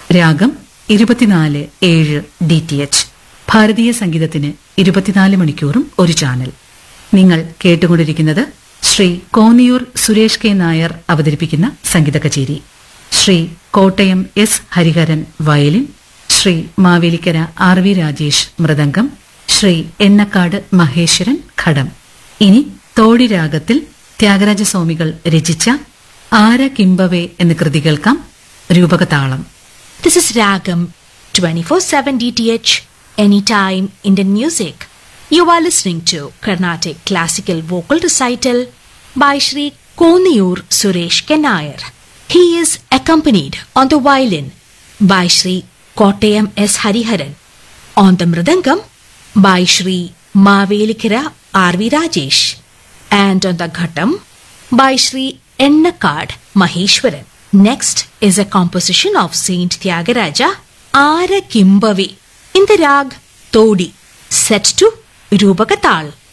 രാഗം ഇരുപത്തിനാല് ഏഴ് ഡി ടി എച്ച് ഭാരതീയ സംഗീതത്തിന് ഇരുപത്തിനാല് മണിക്കൂറും ഒരു ചാനൽ നിങ്ങൾ കേട്ടുകൊണ്ടിരിക്കുന്നത് ശ്രീ കോന്നിയൂർ സുരേഷ് കെ നായർ അവതരിപ്പിക്കുന്ന സംഗീത കച്ചേരി Sri Kottayam S Hariharan violin Sri Mavelikkara R V Rajesh mridangam Sri Ennakkad Maheswaran ghatam ഇനി തോടി രാഗത്തിൽ ത്യാഗരാജസ്വാമികൾ രചിച്ച ആര കിംബവേ എന്ന കൃതി കേൾക്കാം രൂപകതാളം This is Ragam 24/7 DTH anytime Indian music. You are listening to Carnatic classical vocal recital by Sri Koniyur Suresh Kenayar. He is accompanied on the violin by Sri Kottayam S Hariharan, on the mridangam by Sri Mavelikira R.V. Rajesh, and on the ghatam by Sri Ennakad Maheshwaran. Next is a composition of Saint Tyagaraja, Ara Kimbavi, in the rag Todi, set to Rupakatal.